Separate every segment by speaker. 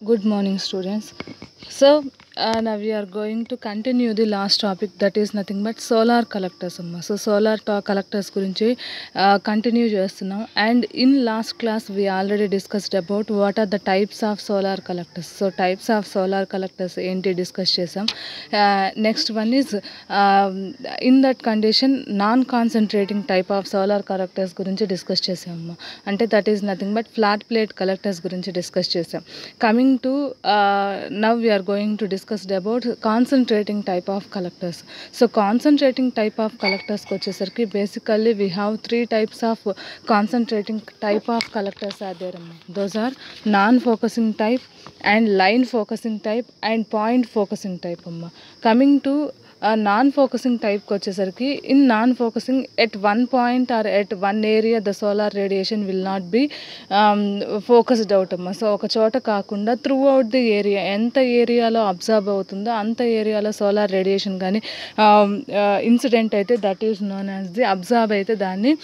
Speaker 1: Good morning, students. So, uh, now we are going to continue the last topic that is nothing but solar collectors అమ్మ so solar టా collectors గురించి continue చేస్తున్నాం and in last class we already discussed about what are the types of solar collectors so types of solar collectors ఏంటి discuss చేసాం next one is in that condition non concentrating type of solar collectors గురించి discuss చేసాము అంటే that is nothing but flat plate collectors గురించి discuss చేసాం coming to now we are going to discussed about concentrating type of collectors so concentrating type of కలెక్టర్స్కి వచ్చేసరికి basically we have three types of concentrating type of collectors are there అమ్మ those are non focusing type and line focusing type and point focusing type అమ్మ coming to non focusing టైప్కి వచ్చేసరికి in non focusing at one point or at one area the solar radiation will not be focused out అమ్మ so ఒక చోట కాకుండా through throughout the area ఎంత ఏరియాలో observe అవుతుందో అంత ఏరియాలో సోలార్ రేడియేషన్ కానీ ఇన్సిడెంట్ అయితే that is known as the observe అయితే దాన్ని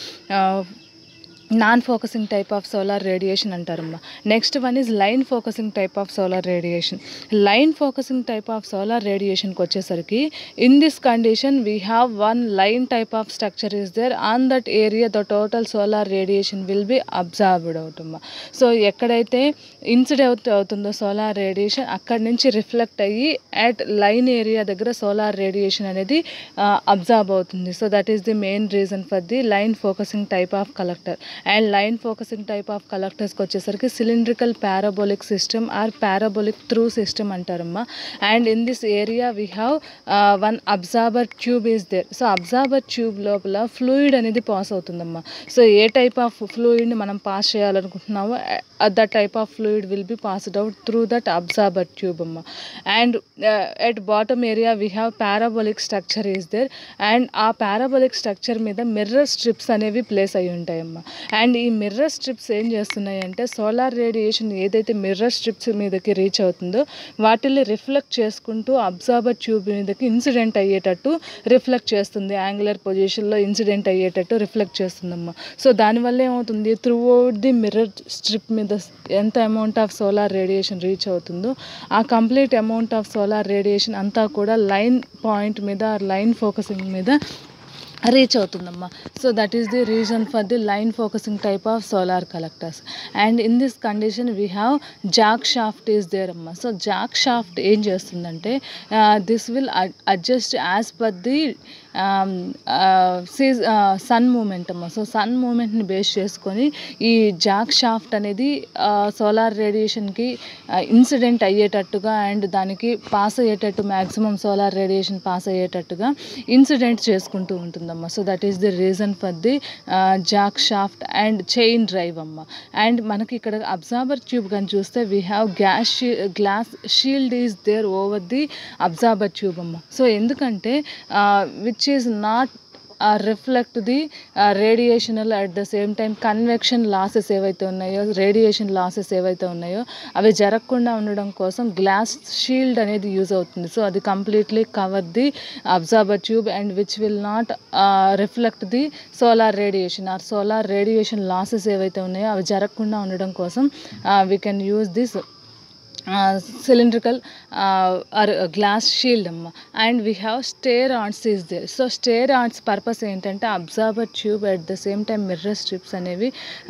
Speaker 1: non focusing type of solar radiation అంటారమ్మా next one is line focusing type of solar radiation line focusing type of solar రేడియేషన్కి వచ్చేసరికి in this condition we have one line type of structure is there on that area the total solar radiation will be observed అవుతమ్మా so ఎక్కడైతే incident అవుతుందో solar radiation అక్కడి నుంచి reflect అయ్యి at line area దగ్గర solar radiation అనేది observe అవుతుంది so that is the main reason for the line focusing type of collector and line focusing type of కలెక్టర్స్కి వచ్చేసరికి cylindrical parabolic system or parabolic through system అంటారమ్మా and in this area we have one absorber tube is there so absorber tube లోపల fluid అనేది pass అవుతుందమ్మా so a type of ఫ్లూయిడ్ని మనం pass చేయాలనుకుంటున్నామో that type of fluid will be passed out through that absorber tube అమ్మ and at bottom area we have parabolic structure is there and ఆ parabolic structure మీద mirror strips అనేవి place అయి ఉంటాయమ్మా and ఈ మిర్రర్ స్ట్రిప్స్ ఏం చేస్తున్నాయి అంటే సోలార్ రేడియేషన్ ఏదైతే మిర్రర్ స్ట్రిప్స్ మీదకి రీచ్ అవుతుందో వాటిని రిఫ్లెక్ట్ చేసుకుంటూ అబ్జార్బర్ ట్యూబ్ మీదకి ఇన్సిడెంట్ అయ్యేటట్టు రిఫ్లెక్ట్ చేస్తుంది యాంగులర్ పొజిషన్లో ఇన్సిడెంట్ అయ్యేటట్టు రిఫ్లెక్ట్ చేస్తుందమ్మా సో దానివల్ల ఏమవుతుంది throughout the mirror strip మీద ఎంత amount of solar radiation reach అవుతుందో ఆ complete amount of solar radiation అంతా కూడా లైన్ పాయింట్ మీద లైన్ ఫోకసింగ్ మీద రీచ్ అవుతుందమ్మా so that is the reason for the line focusing type of solar collectors and in this condition we have jack shaft is there అమ్మా so jack shaft ఏం చేస్తుందంటే this will adjust as per the season movement అమ్మ so sun మూమెంట్ని base చేసుకొని ఈ Jack shaft అనేది solar రేడియేషన్కి incident అయ్యేటట్టుగా అండ్ దానికి పాస్ అయ్యేటట్టు మ్యాక్సిమం సోలార్ రేడియేషన్ పాస్ అయ్యేటట్టుగా ఇన్సిడెంట్ చేసుకుంటూ ఉంటుందమ్మా so that is the reason for the jack shaft and chain drive అమ్మ అండ్ మనకి ఇక్కడ అబ్జార్బర్ ట్యూబ్ కానీ చూస్తే we have gas she glass shield is there over the absorber tube అమ్మ so ఎందుకంటే which is not reflect the radiational at the same time convection losses ఏవైతే ఉన్నాయో radiation losses ఏవైతే ఉన్నాయో అవి జరగకుండా ఉండడం కోసం గ్లాస్ షీల్డ్ అనేది యూజ్ అవుతుంది సో అది completely cover the absorber tube and which will not reflect the solar radiation or solar radiation losses ఏవైతే ఉన్నాయో అవి జరగకుండా ఉండడం కోసం we can use this cylindrical or glass shield అమ్మ and we have stair arts is there so stair arts purpose ఏంటంటే absorber tube at the same time mirror strips అనేవి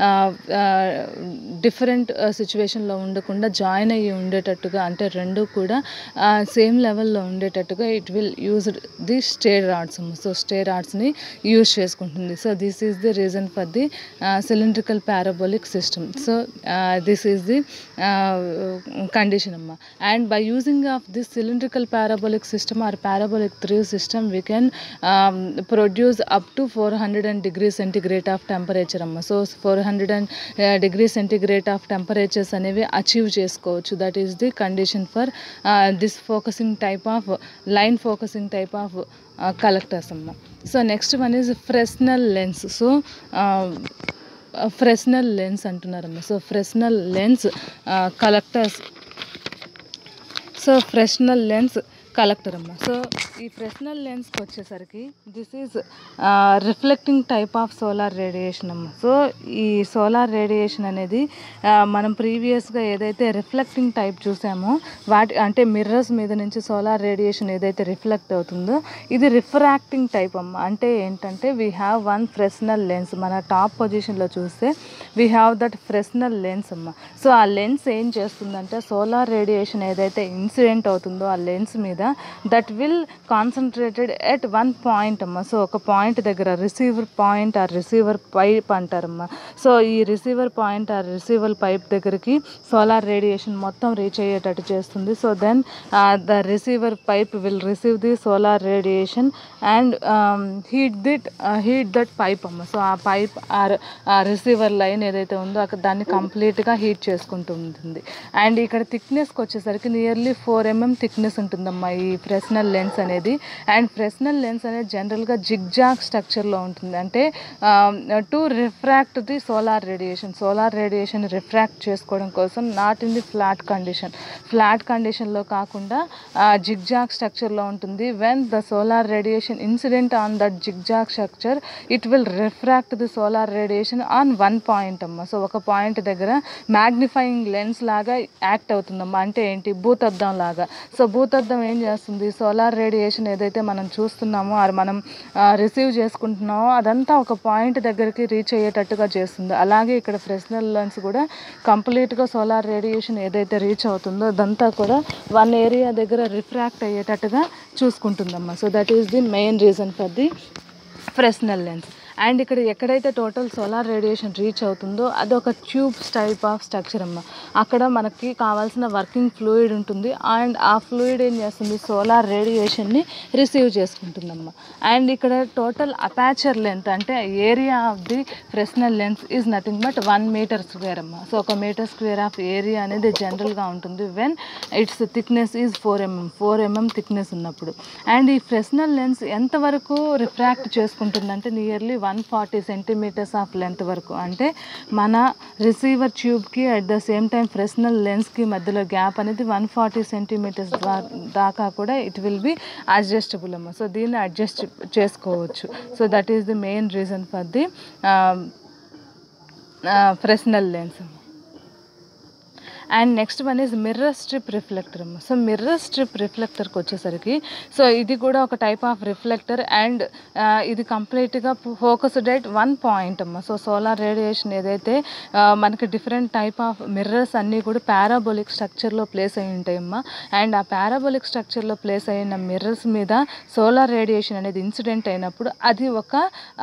Speaker 1: different సిచ్యువేషన్లో ఉండకుండా జాయిన్ అయ్యి ఉండేటట్టుగా అంటే రెండు కూడా సేమ్ లెవెల్లో ఉండేటట్టుగా it will use the stair arts so stair ఆర్ట్స్ని యూజ్ చేసుకుంటుంది so this is the reason for the cylindrical parabolic system so this is the condition amma and by using of this cylindrical parabolic system or parabolic three system we can um, produce up to 400 degree centigrade of temperature amma so 400 and, uh, degree centigrade of temperatures అనేవి achieve చేసుకోవచ్చు that is the condition for this focusing type of line focusing type of collectors అమ్మ so next one is Fresnel lens so Fresnel lens అంటున్నారమ్మ so Fresnel lens collectors so Fresnel lens collector అమ్మ so ఈ Fresnel లెన్స్కి వచ్చేసరికి this is reflecting type of solar radiation అమ్మ so ఈ solar radiation అనేది ఆ, మనం ప్రీవియస్గా ఏదైతే రిఫ్లెక్టింగ్ టైప్ చూసామో వాటి అంటే మిర్రర్స్ మీద నుంచి సోలార్ రేడియేషన్ ఏదైతే రిఫ్లెక్ట్ అవుతుందో ఇది రిఫ్రాక్టింగ్ టైప్ అమ్మ అంటే ఏంటంటే we have one Fresnel lens మన టాప్ పొజిషన్లో చూస్తే we have that Fresnel lens అమ్మ సో ఆ లెన్స్ ఏం చేస్తుందంటే సోలార్ రేడియేషన్ ఏదైతే ఇన్సిడెంట్ అవుతుందో ఆ లెన్స్ మీద that will concentrated at one point అమ్మ సో ఒక పాయింట్ దగ్గర రిసీవర్ పాయింట్ ఆ రిసీవర్ పైప్ అంటారమ్మా సో ఈ రిసీవర్ పాయింట్ ఆ రిసీవర్ పైప్ దగ్గరికి సోలార్ రేడియేషన్ మొత్తం రీచ్ అయ్యేటట్టు చేస్తుంది so then the receiver pipe will receive the solar radiation and heat దిట్ హీట్ దట్ పైప్ అమ్మ సో ఆ పైప్ ఆ రిసీవర్ లైన్ ఏదైతే ఉందో అక్కడ దాన్ని కంప్లీట్గా హీట్ చేసుకుంటూ ఉంటుంది అండ్ ఇక్కడ థిక్నెస్కి వచ్చేసరికి నియర్లీ ఫోర్ ఎంఎం థిక్నెస్ ఉంటుందమ్మా ఈ ఫ్రెస్నల్ లెన్స్ అనేది అండ్ ఫ్రెస్నల్ లెన్స్ అనేది జనరల్గా జిగ్జాగ్ స్ట్రక్చర్లో ఉంటుంది అంటే to refract the solar radiation solar radiation refract చేసుకోవడం కోసం not in the flat condition flat కండిషన్లో కాకుండా జిగ్జాగ్ స్ట్రక్చర్లో ఉంటుంది when the solar radiation incident on that zigzag structure it will refract the solar radiation on one point అమ్మ so ఒక point దగ్గర magnifying lens లాగా యాక్ట్ అవుతుందమ్మా అంటే ఏంటి భూతద్దం లాగా సో భూతద్దం ఏం చేస్తుంది సోలార్ రేడియేషన్ ఏదైతే మనం చూస్తున్నామో అది మనం రిసీవ్ చేసుకుంటున్నామో అదంతా ఒక పాయింట్ దగ్గరికి రీచ్ అయ్యేటట్టుగా చేస్తుంది అలాగే ఇక్కడ ఫ్రెస్నల్ లెన్స్ కూడా కంప్లీట్గా సోలార్ రేడియేషన్ ఏదైతే రీచ్ అవుతుందో అదంతా కూడా వన్ ఏరియా దగ్గర రిఫ్రాక్ట్ అయ్యేటట్టుగా చూసుకుంటుందమ్మా so that is the main reason for the Fresnel lens and ఇక్కడ ఎక్కడైతే టోటల్ సోలార్ రేడియేషన్ రీచ్ అవుతుందో అది ఒక ట్యూబ్స్ టైప్ ఆఫ్ స్ట్రక్చర్ అమ్మ అక్కడ మనకి కావాల్సిన వర్కింగ్ ఫ్లూయిడ్ ఉంటుంది అండ్ ఆ ఫ్లూయిడ్ ఏం చేస్తుంది సోలార్ రేడియేషన్ని రిసీవ్ చేసుకుంటుందమ్మా అండ్ ఇక్కడ టోటల్ అపాచర్ లెంత్ అంటే area of the Fresnel lens is nothing but one metre square అమ్మ సో ఒక మీటర్ స్క్వేర్ ఆఫ్ ఏరియా అనేది జనరల్గా ఉంటుంది when its thickness is four mm four mm thickness ఉన్నప్పుడు అండ్ ఈ ఫ్రెస్నల్ లెన్స్ ఎంతవరకు refract చేసుకుంటుందంటే nearly one forty centimetres of length వరకు అంటే మన receiver ట్యూబ్కి at the same time Fresnel లెన్స్కి మధ్యలో గ్యాప్ అనేది వన్ ఫార్టీ సెంటీమీటర్స్ దాకా కూడా ఇట్ విల్ బి అడ్జస్టబుల్ అమ్మ సో దీన్ని అడ్జస్ట్ చేసుకోవచ్చు so that is the main reason for the Fresnel lens and next one is mirror strip reflector అమ్మ so mirror strip రిఫ్లెక్టర్కి వచ్చేసరికి సో ఇది కూడా ఒక టైప్ ఆఫ్ రిఫ్లెక్టర్ అండ్ ఇది కంప్లీట్గా ఫోకస్డ్ ఎట్ వన్ పాయింట్ అమ్మ సో సోలార్ రేడియేషన్ ఏదైతే ఆ, మనకి డిఫరెంట్ టైప్ ఆఫ్ మిర్రర్స్ అన్నీ కూడా పారాబోలిక్ స్ట్రక్చర్లో ప్లేస్ అయి ఉంటాయమ్మా అండ్ ఆ పారాబోలిక్ స్ట్రక్చర్లో ప్లేస్ అయిన మిర్రర్స్ మీద సోలార్ రేడియేషన్ అనేది ఇన్సిడెంట్ అయినప్పుడు అది ఒక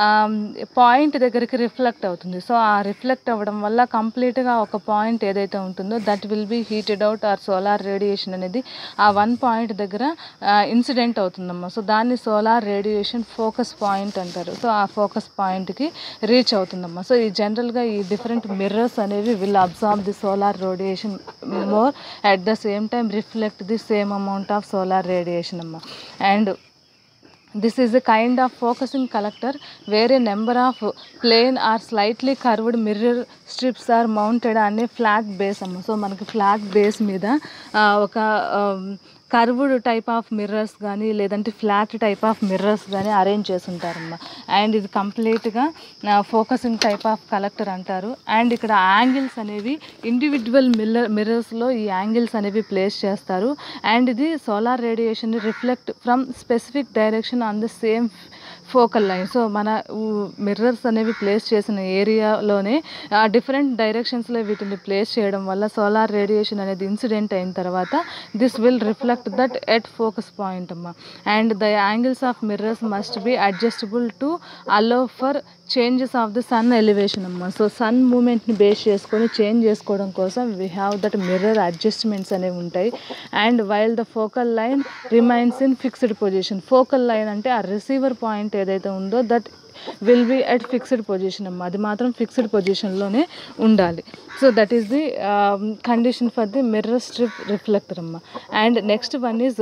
Speaker 1: పాయింట్ దగ్గరికి రిఫ్లెక్ట్ అవుతుంది సో ఆ రిఫ్లెక్ట్ అవ్వడం వల్ల కంప్లీట్గా ఒక పాయింట్ ఏదైతే ఉంటుందో that will be heated out or solar radiation అనేది ఆ వన్ పాయింట్ దగ్గర ఇన్సిడెంట్ అవుతుందమ్మా సో దాన్ని సోలార్ రేడియేషన్ ఫోకస్ పాయింట్ అంటారు సో ఆ ఫోకస్ పాయింట్కి రీచ్ అవుతుందమ్మా సో ఈ జనరల్గా ఈ డిఫరెంట్ మిర్రర్స్ అనేవి will absorb the solar radiation more at the same time reflect the same amount of solar radiation అమ్మా and this is a kind of focusing collector వేరే number of plane are slightly curved mirror strips are mounted అనే flat base అమ్మ so మనకి ఫ్లాట్ బేస్ మీద ఆ, ఒక కర్వ్డ్ టైప్ ఆఫ్ మిర్రర్స్ కానీ లేదంటే ఫ్లాట్ టైప్ ఆఫ్ మిర్రర్స్ కానీ అరేంజ్ చేసి ఉంటారమ్మ అండ్ ఇది కంప్లీట్గా ఫోకసింగ్ టైప్ ఆఫ్ కలెక్టర్ అంటారు అండ్ ఇక్కడ యాంగిల్స్ అనేవి ఇండివిజువల్ మిర్రర్ మిర్రర్స్లో ఈ యాంగిల్స్ అనేవి ప్లేస్ చేస్తారు అండ్ ఇది solar radiation reflect from specific direction on the same focal line so మన మిర్రర్స్ అనేవి ప్లేస్ చేసిన ఏరియాలోనే డిఫరెంట్ డైరెక్షన్స్లో వీటిని ప్లేస్ చేయడం వల్ల సోలార్ రేడియేషన్ అనేది ఇన్సిడెంట్ అయిన తర్వాత this will reflect that at focus point అమ్మా and the angles of mirrors must be adjustable to allow for changes of the sun elevation అమ్మ సో సన్ మూమెంట్ని బేస్ చేసుకొని చేంజ్ చేసుకోవడం కోసం we have that mirror adjustments అనేవి ఉంటాయి and while the focal line remains in fixed position focal line అంటే ఆ receiver point ఏదైతే ఉందో that will be at fixed position అమ్మ అది మాత్రం ఫిక్స్డ్ పొజిషన్లోనే ఉండాలి so that is the condition for the mirror strip reflector అమ్మ and next one is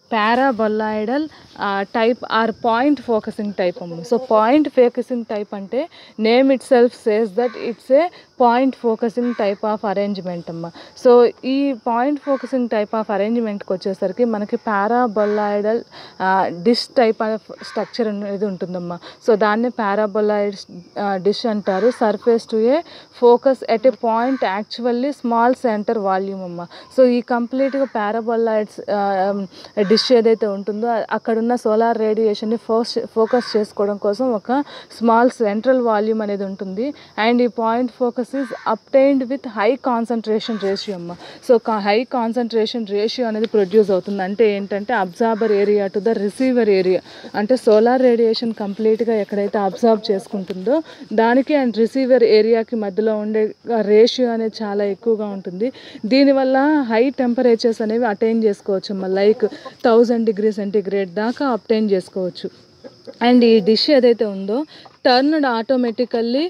Speaker 1: paraboloidal type or point focusing type అమ్మ సో పాయింట్ ఫోకసింగ్ టైప్ అంటే name itself says that it's a point focusing type of arrangement అమ్మ so ఈ point focusing type of అరేంజ్మెంట్కి వచ్చేసరికి మనకి paraboloidal dish type of structure అనేది ఉంటుందమ్మా so దాన్ని పారాబొలాయిడ్ డిష్ అంటారు surface to a focus at A point actually small centre volume అమ్మ సో ఈ కంప్లీట్గా పారాబొలాయిడ్స్ డిష్ ఏదైతే ఉంటుందో అక్కడున్న సోలార్ రేడియేషన్ని ఫోకస్ ఫోకస్ చేసుకోవడం కోసం ఒక స్మాల్ సెంట్రల్ వాల్యూమ్ అనేది ఉంటుంది అండ్ ఈ point focus is obtained with high concentration ratio అమ్మ సో హై కాన్సన్ట్రేషన్ రేషియో అనేది ప్రొడ్యూస్ అవుతుంది అంటే ఏంటంటే absorber area to the receiver area అంటే సోలార్ రేడియేషన్ కంప్లీట్గా ఎక్కడైతే అబ్జార్బ్ చేసుకుంటుందో దానికి అండ్ రిసీవర్ ఏరియాకి మధ్యలో ఉండే రేషియో అనేది చాలా ఎక్కువగా ఉంటుంది దీనివల్ల హై టెంపరేచర్స్ అనేవి అటైన్ చేసుకోవచ్చు అమ్మ లైక్ థౌజండ్ డిగ్రీ సెంటిగ్రేడ్ దాకా అప్టైన్ చేసుకోవచ్చు అండ్ ఈ డిష్ ఏదైతే ఉందో turned automatically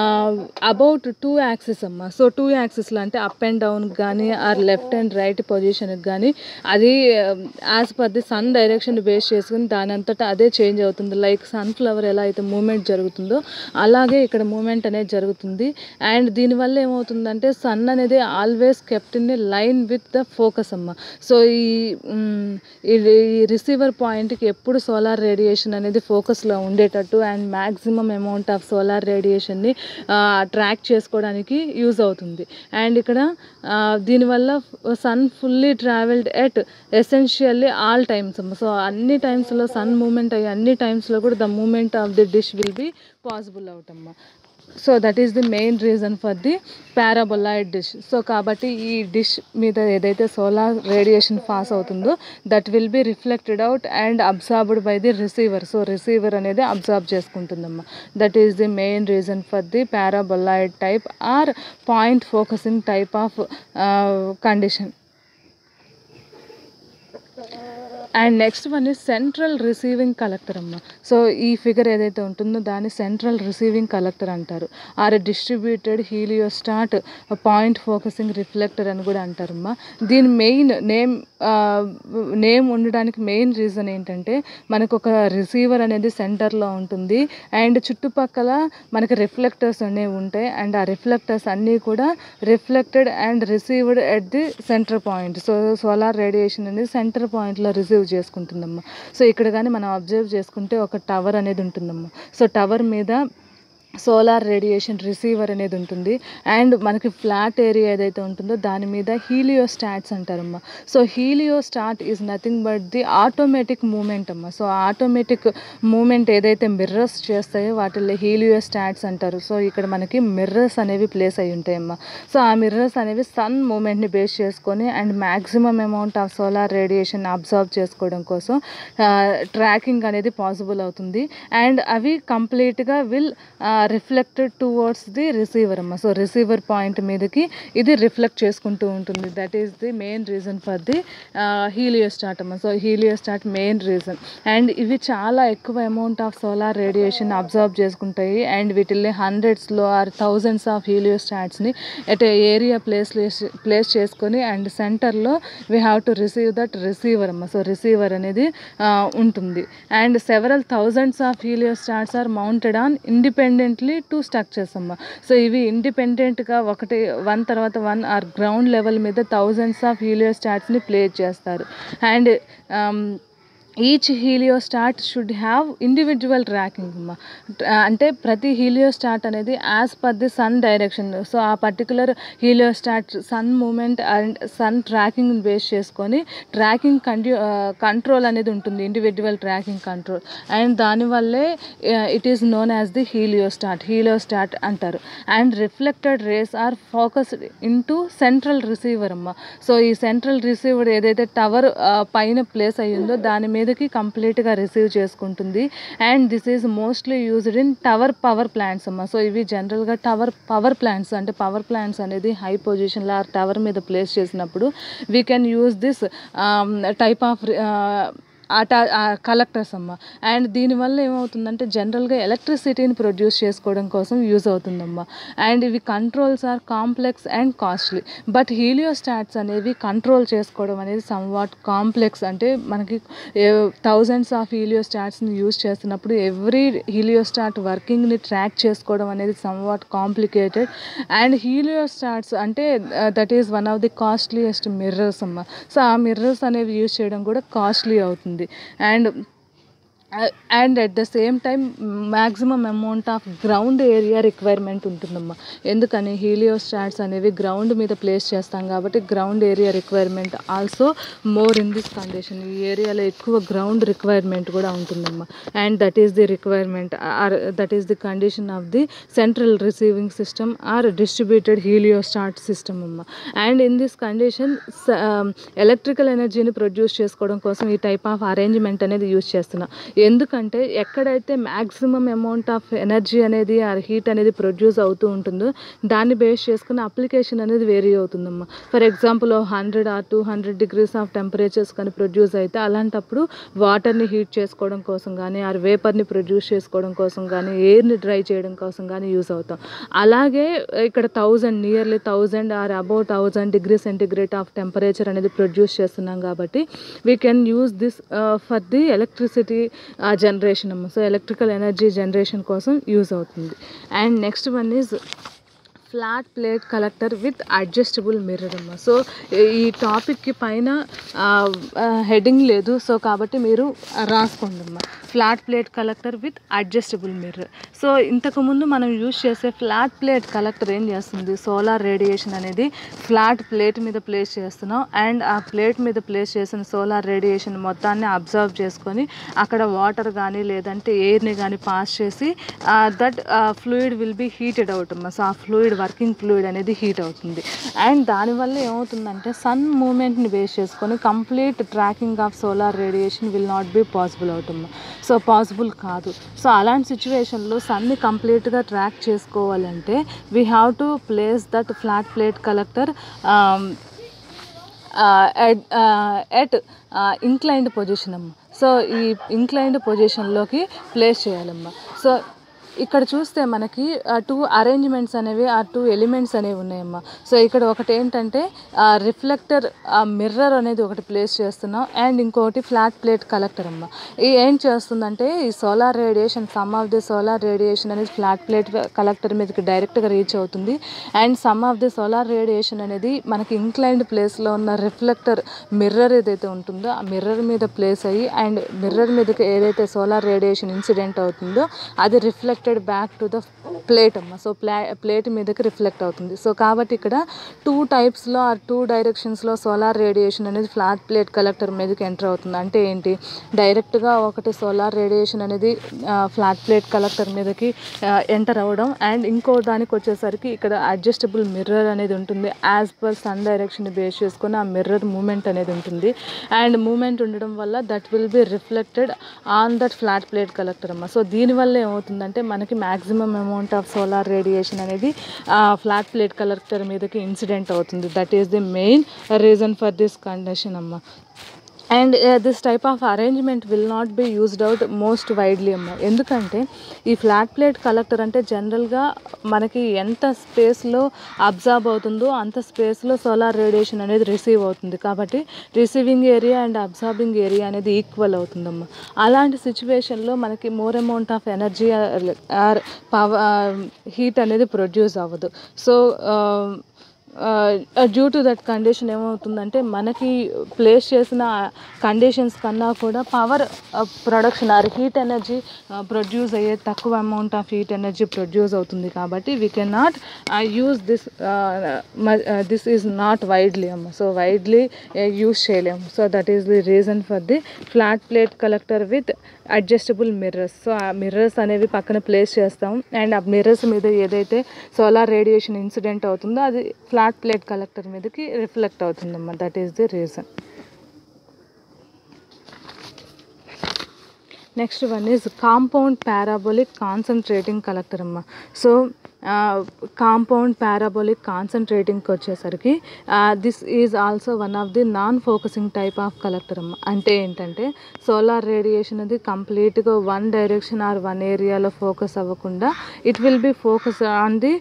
Speaker 1: about two axis అమ్మ సో టూ యాక్సిస్లో అంటే అప్ అండ్ డౌన్ కానీ ఆర్ లెఫ్ట్ అండ్ రైట్ పొజిషన్కి కానీ అది as per the sun direction base చేసుకుని దాని అంతటా అదే చేంజ్ అవుతుంది లైక్ సన్ఫ్లవర్ ఎలా అయితే మూమెంట్ జరుగుతుందో అలాగే ఇక్కడ మూమెంట్ అనేది జరుగుతుంది అండ్ దీనివల్ల ఏమవుతుందంటే సన్ అనేది always kept in a line with the focus అమ్మ సో ఈ మ్, ఈ రిసీవర్ పాయింట్కి ఎప్పుడు సోలార్ రేడియేషన్ అనేది ఫోకస్లో ఉండేటట్టు and maximum amount of solar రేడియేషన్ని ట్రాక్ చేసుకోవడానికి యూజ్ అవుతుంది అండ్ ఇక్కడ ఆ, దీనివల్ల sun fully travelled at essentially all times అమ్మ సో అన్ని టైమ్స్లో సన్ మూమెంట్ అయ్యే అన్ని టైమ్స్లో కూడా the moment of the dish will be possible అవుటమ్మా so that is the main reason for the paraboloid dish so కాబట్టి ఈ డిష్ మీద ఏదైతే సోలార్ రేడియేషన్ పాస్ అవుతుందో that will be reflected out and absorbed by the receiver so receiver అనేది absorb చేసుకుంటుందమ్మా that is the main reason for the paraboloid type or point focusing type of condition and next one is central receiving collector అమ్మ so ఈ figure ఏదైతే ఉంటుందో దాన్ని central receiving collector అంటారు or distributed heliostat point focusing reflector అని కూడా అంటారమ్మా దీని మెయిన్ నేమ్ నేమ్ ఉండడానికి మెయిన్ రీజన్ ఏంటంటే మనకు ఒక రిసీవర్ అనేది సెంటర్లో ఉంటుంది అండ్ చుట్టుపక్కల మనకి రిఫ్లెక్టర్స్ అనేవి ఉంటాయి అండ్ ఆ రిఫ్లెక్టర్స్ అన్నీ కూడా reflected and received at the centre point so solar radiation అనేది సెంటర్ పాయింట్లో రిసీవ్ చేసుకుంటుందమ్మా సో ఇక్కడ కానీ మనం అబ్జర్వ్ చేసుకుంటే ఒక టవర్ అనేది ఉంటుందమ్మా సో టవర్ మీద సోలార్ రేడియేషన్ రిసీవర్ అనేది ఉంటుంది అండ్ మనకి ఫ్లాట్ ఏరియా ఏదైతే ఉంటుందో దాని మీద హీలియోస్టాట్స్ అంటారమ్మా so heliostat is nothing but the automatic moment అమ్మా సో ఆటోమేటిక్ మూమెంట్ ఏదైతే మిర్రర్స్ చేస్తాయో వాటిల్లో హీలియోస్టాట్స్ అంటారు సో ఇక్కడ మనకి మిర్రర్స్ అనేవి ప్లేస్ అయి ఉంటాయమ్మా సో ఆ మిర్రర్స్ అనేవి సన్ మూమెంట్ని బేస్ చేసుకొని and maximum amount of solar radiation observe చేసుకోవడం కోసం ట్రాకింగ్ అనేది పాసిబుల్ అవుతుంది అండ్ అవి కంప్లీట్గా will reflected towards the receiver అమ్మ సో రిసీవర్ పాయింట్ మీదకి ఇది రిఫ్లెక్ట్ చేసుకుంటూ ఉంటుంది that is the main reason for the heliostat అమ్మ so heliostat main reason and ఇవి చాలా ఎక్కువ amount of solar radiation observe చేసుకుంటాయి అండ్ వీటిల్ని హండ్రెడ్స్లో ఆర్ థౌజండ్స్ ఆఫ్ హీలియోస్టాట్స్ని ఎట్ ఏరియా ప్లేస్ ప్లేస్ చేసుకొని అండ్ సెంటర్లో we have to receive that receiver అమ్మ సో రిసీవర్ అనేది ఆ, ఉంటుంది and several thousands of heliostats are mounted on independently two structures అమ్మ సో ఇవి ఇండిపెండెంట్గా ఒకటి వన్ తర్వాత వన్ ఆర్ గ్రౌండ్ లెవెల్ మీద థౌజండ్స్ ఆఫ్ హీలియోస్టాట్స్ని ప్లేస్ చేస్తారు and each heliostat should have individual tracking అమ్మ అంటే ప్రతి హీలియోస్టాట్ అనేది as per the sun direction so ఆ particular heliostat sun moment and sun tracking base చేసుకొని ట్రాకింగ్ కంటి కంట్రోల్ అనేది ఉంటుంది ఇండివిజువల్ ట్రాకింగ్ కంట్రోల్ అండ్ దానివల్లే it is known as the heliostat heliostat అంటారు and reflected rays are focused into central receiver అమ్మ so ఈ central receiver ఏదైతే tower పైన ప్లేస్ అయ్యిందో దాని మీదకి కంప్లీట్గా రిసీవ్ చేసుకుంటుంది and this is mostly used in tower power plants అమ్మ సో ఇవి జనరల్గా టవర్ పవర్ ప్లాంట్స్ అంటే పవర్ ప్లాంట్స్ అనేది హై పొజిషన్లో ఆ టవర్ మీద ప్లేస్ చేసినప్పుడు we can use this type of అటా కలెక్టర్స్ అమ్మ అండ్ దీనివల్ల ఏమవుతుందంటే జనరల్గా ఎలక్ట్రిసిటీని ప్రొడ్యూస్ చేసుకోవడం కోసం యూజ్ అవుతుందమ్మా అండ్ ఇవి controls are complex and costly but heliostats అనేవి కంట్రోల్ చేసుకోవడం అనేది సమ్ వాట్ కాంప్లెక్స్ అంటే మనకి థౌజండ్స్ ఆఫ్ హీలియోస్టాట్స్ని యూజ్ చేస్తున్నప్పుడు ఎవ్రీ హీలియోస్టాట్ వర్కింగ్ని ట్రాక్ చేసుకోవడం అనేది somewhat complicated and heliostats అంటే that is one of the costliest mirrors అమ్మ సో ఆ మిర్రర్స్ అనేవి యూజ్ చేయడం కూడా కాస్ట్లీ అవుతుంది and and at the same time maximum amount of ground area requirement ఉంటుందమ్మా ఎందుకని హీలియోస్టాట్స్ అనేవి గ్రౌండ్ మీద ప్లేస్ చేస్తాం కాబట్టి ground area requirement also more in this condition ఈ ఏరియాలో ఎక్కువ గ్రౌండ్ రిక్వైర్మెంట్ కూడా ఉంటుందమ్మా and that is the requirement or that is the condition of the central receiving system or distributed heliostat system అమ్మా and in this condition electrical ఎనర్జీని produce చేసుకోవడం కోసం ఈ టైప్ ఆఫ్ అరేంజ్మెంట్ అనేది యూజ్ చేస్తున్నాం ఎందుకంటే ఎక్కడైతే మ్యాక్సిమం అమౌంట్ ఆఫ్ ఎనర్జీ అనేది ఆ హీట్ అనేది ప్రొడ్యూస్ అవుతూ ఉంటుందో దాన్ని బేస్ చేసుకుని అప్లికేషన్ అనేది వేరీ అవుతుందమ్మా for example hundred or two hundred degrees of temperatures కానీ ప్రొడ్యూస్ అయితే అలాంటప్పుడు వాటర్ని హీట్ చేసుకోవడం కోసం కానీ ఆర్ వేపర్ని ప్రొడ్యూస్ చేసుకోవడం కోసం కానీ ఎయిర్ని డ్రై చేయడం కోసం కానీ యూస్ అవుతాం అలాగే ఇక్కడ thousand nearly thousand or about thousand degree centigrade of temperature అనేది ప్రొడ్యూస్ చేస్తున్నాం కాబట్టి we can use this for the electricity generation అమ్మ సో ఎలక్ట్రికల్ ఎనర్జీ జనరేషన్ కోసం యూజ్ అవుతుంది and next one is flat plate collector with adjustable mirror అమ్మ so ఈ టాపిక్కి పైన హెడ్డింగ్ లేదు సో కాబట్టి మీరు రాసుకోండి అమ్మ flat plate collector with adjustable mirror so ఇంతకుముందు మనం యూజ్ చేసే ఫ్లాట్ ప్లేట్ కలెక్టర్ ఏం చేస్తుంది సోలార్ రేడియేషన్ అనేది ఫ్లాట్ ప్లేట్ మీద ప్లేస్ చేస్తున్నాం అండ్ ఆ ప్లేట్ మీద ప్లేస్ చేసిన సోలార్ రేడియేషన్ మొత్తాన్ని అబ్జర్వ్ చేసుకొని అక్కడ వాటర్ కానీ లేదంటే ఎయిర్ని కానీ పాస్ చేసి that fluid will be heated out అమ్మ సో ఆ ఫ్లూయిడ్ వర్కింగ్ ఫ్లూయిడ్ అనేది హీట్ అవుతుంది అండ్ దానివల్ల ఏమవుతుందంటే సన్ మూమెంట్ని బేస్ చేసుకొని complete tracking of solar radiation will not be possible అవుతుంది సో పాసిబుల్ కాదు సో అలాంటి సిచ్యువేషన్లో సన్ని కంప్లీట్గా ట్రాక్ చేసుకోవాలంటే we have to place that flat plate collector at inclined position అమ్మ సో ఈ ఇంక్లైన్డ్ పొజిషన్లోకి ప్లేస్ చేయాలమ్మా సో ఇక్కడ చూస్తే మనకి టూ అరేంజ్మెంట్స్ అనేవి ఆ టూ ఎలిమెంట్స్ అనేవి ఉన్నాయమ్మా సో ఇక్కడ ఒకటి ఏంటంటే రిఫ్లెక్టర్ మిర్రర్ అనేది ఒకటి ప్లేస్ చేస్తున్నాం అండ్ ఇంకోటి ఫ్లాట్ ప్లేట్ కలెక్టర్ అమ్మ ఈ ఏం చేస్తుందంటే ఈ solar radiation some of the solar radiation అనేది ఫ్లాట్ ప్లేట్ కలెక్టర్ మీదకి డైరెక్ట్గా రీచ్ అవుతుంది and some of the solar radiation అనేది మనకి ఇంక్లైన్డ్ ప్లేస్లో ఉన్న రిఫ్లెక్టర్ మిర్రర్ ఏదైతే ఉంటుందో ఆ మిర్రర్ మీద ప్లేస్ అయ్యి అండ్ మిర్రర్ మీదకి ఏదైతే సోలార్ రేడియేషన్ ఇన్సిడెంట్ అవుతుందో అది reflected back to the plate అమ్మ సో ప్లా ప్లేట్ మీదకి రిఫ్లెక్ట్ అవుతుంది సో కాబట్టి ఇక్కడ టూ టైప్స్లో ఆ టూ డైరెక్షన్స్లో సోలార్ రేడియేషన్ అనేది ఫ్లాట్ ప్లేట్ కలెక్టర్ మీదకి ఎంటర్ అవుతుంది అంటే ఏంటి డైరెక్ట్గా ఒకటి సోలార్ రేడియేషన్ అనేది ఫ్లాట్ ప్లేట్ కలెక్టర్ మీదకి ఎంటర్ అవ్వడం అండ్ ఇంకో దానికి వచ్చేసరికి ఇక్కడ అడ్జస్టబుల్ మిర్రర్ అనేది ఉంటుంది as per sun direction base చేసుకొని ఆ మిర్రర్ మూమెంట్ అనేది ఉంటుంది అండ్ మూమెంట్ ఉండడం వల్ల that will be reflected on that flat plate collector అమ్మ సో దీనివల్ల ఏమవుతుందంటే మనకి maximum amount of solar radiation అనేది ఫ్లాట్ ప్లేట్ కలెక్టర్ మీదకి ఇన్సిడెంట్ అవుతుంది that is the main reason for this condition అమ్మ and this type of arrangement will not be used out most widely అమ్మ ఎందుకంటే ఈ ఫ్లాట్ ప్లేట్ కలెక్టర్ అంటే జనరల్గా మనకి ఎంత స్పేస్లో అబ్జార్బ్ అవుతుందో అంత స్పేస్లో సోలార్ రేడియేషన్ అనేది రిసీవ్ అవుతుంది కాబట్టి receiving area and absorbing area అనేది ఈక్వల్ అవుతుందమ్మా అలాంటి సిచ్యువేషన్లో మనకి more amount of energy or power heat అనేది ప్రొడ్యూస్ అవ్వదు so due to that condition ఏమవుతుందంటే మనకి ప్లేస్ చేసిన కండిషన్స్ కన్నా కూడా power production or heat energy produce అయ్యే తక్కువ amount of heat energy produce అవుతుంది కాబట్టి we can not use this this is not widely అమ్మ సో వైడ్లీ యూస్ చేయలేము so that is the reason for the flat plate collector with adjustable mirrors so ఆ mirrors అనేవి పక్కన place చేస్తాం and ఆ mirrors మీద ఏదైతే సోలార్ రేడియేషన్ ఇన్సిడెంట్ అవుతుందో అది ఫ్లాట్ ప్లేట్ కలెక్టర్ మీదకి రిఫ్లెక్ట్ అవుతుందమ్మా that is the reason next one is compound parabolic concentrating collector అమ్మ సో కాంపౌండ్ పారాబోలిక్ కాన్సన్ట్రేటింగ్కి వచ్చేసరికి this is also one of the non focusing type of collector అమ్మ అంటే ఏంటంటే సోలార్ రేడియేషన్ అది కంప్లీట్గా వన్ డైరెక్షన్ ఆర్ వన్ ఏరియాలో focus అవ్వకుండా it will be focus on the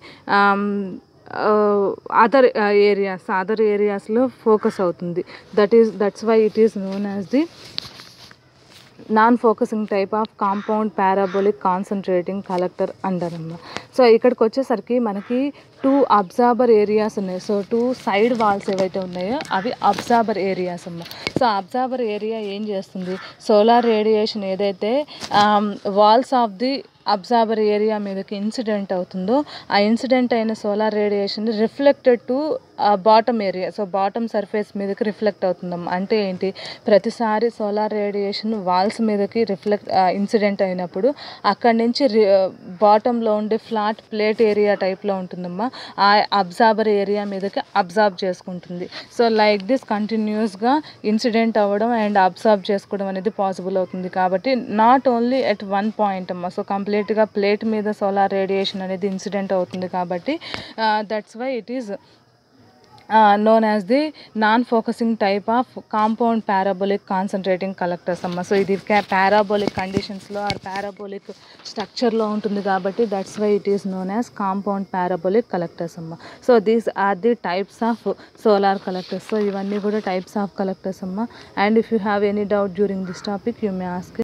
Speaker 1: other areas other ఏరియాస్లో ఫోకస్ అవుతుంది that is that's why it is known as the non focusing type of compound parabolic concentrating collector అంటారమ్మ so ఇక్కడికి వచ్చేసరికి మనకి two absorber areas ఉన్నాయి so two side walls ఏవైతే ఉన్నాయో అవి అబ్జార్బర్ ఏరియాస్ అమ్మ సో అబ్జార్బర్ ఏరియా ఏం చేస్తుంది సోలార్ రేడియేషన్ ఏదైతే walls of the absorber area మీదకి ఇన్సిడెంట్ అవుతుందో ఆ ఇన్సిడెంట్ అయిన solar radiation reflected to bottom area so bottom surface మీదకి రిఫ్లెక్ట్ అవుతుందమ్మా అంటే ఏంటి ప్రతిసారి సోలార్ రేడియేషన్ వాల్స్ మీదకి రిఫ్లెక్ట్ ఇన్సిడెంట్ అయినప్పుడు అక్కడి నుంచి బాటంలో ఉండే ఫ్లాట్ ప్లేట్ ఏరియా టైప్లో ఉంటుందమ్మా ఆ అబ్జార్బర్ ఏరియా మీదకి అబ్జార్బ్ చేసుకుంటుంది సో లైక్ దిస్ కంటిన్యూస్గా ఇన్సిడెంట్ అవ్వడం అండ్ అబ్జార్బ్ చేసుకోవడం అనేది పాసిబుల్ అవుతుంది కాబట్టి not only at one point అమ్మా సో కంప్లీట్గా ప్లేట్ మీద సోలార్ రేడియేషన్ అనేది ఇన్సిడెంట్ అవుతుంది కాబట్టి that's why it is known as the non-focusing type of compound parabolic concentrating collectors అమ్మ సో ఇది పారాబోలిక్ కండిషన్స్లో ఆర్ పారాబోలిక్ స్ట్రక్చర్లో ఉంటుంది కాబట్టి that's why it is known as compound parabolic collectors అమ్మ so these are the types of solar collectors so ఇవన్నీ కూడా types of collectors అమ్మ and if you have any doubt during this topic you may ask